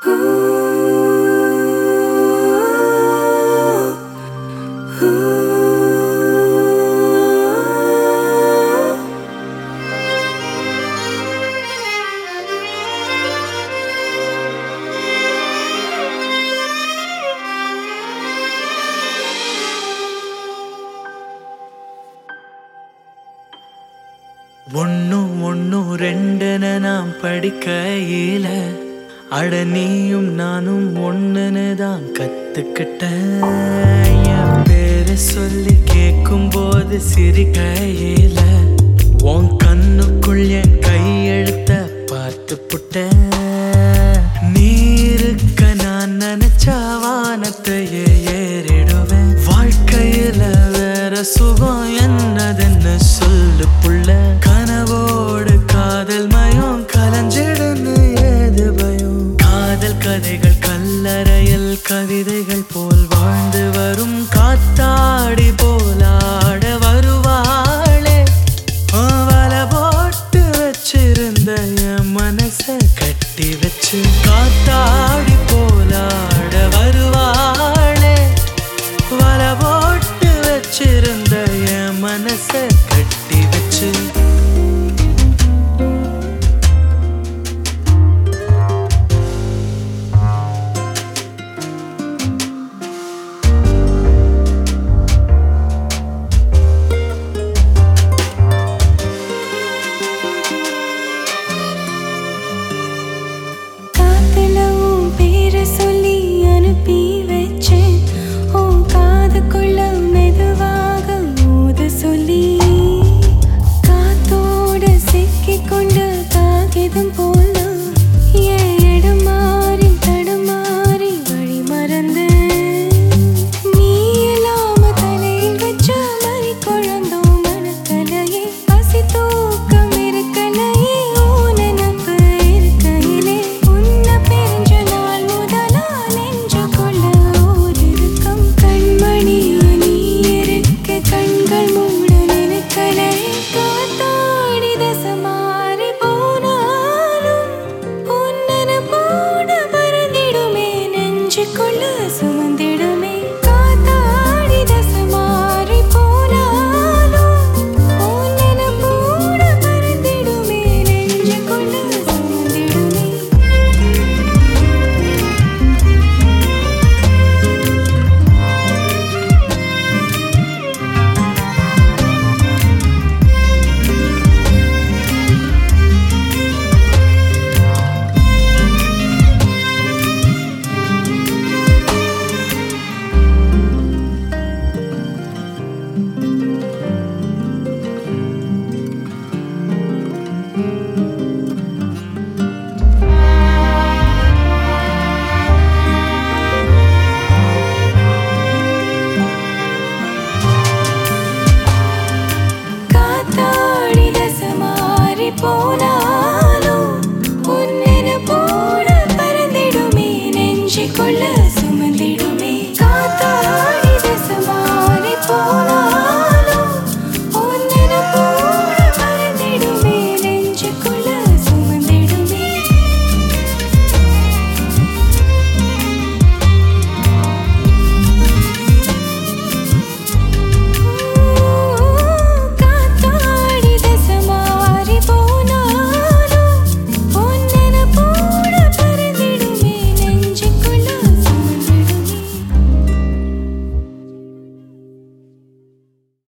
ஒன்னும் ஒன்னும் ரெண்டுன்னு நாம் படிக்கையில அட நீயும் நானும் ஒண்ணுன்னு தான் கத்துக்கிட்டேன் என் பேரை சொல்லி கேட்கும் போது சிரிக்கையில உன் கண்ணுக்குள் என் கையெழுத்த பார்த்து புட்டேன் நீ இருக்க நான் நினைச்ச வானத்தையே ஏறிடுவேன் வாழ்க்கையில வேற சுகம் என்னதுன்னு சொல்லு புள்ள கனவோடு காதல் மயம் கலஞ்சிடுன்னு ஏது பயம் காதல் கதைகள் கல்லறையில் கவிதைகள் போல் வாழ்ந்து வரும் காத்தாடி போலாட வருவாளே வல போட்டு வச்சிருந்த என் மனச கட்டி வச்சு காத்தா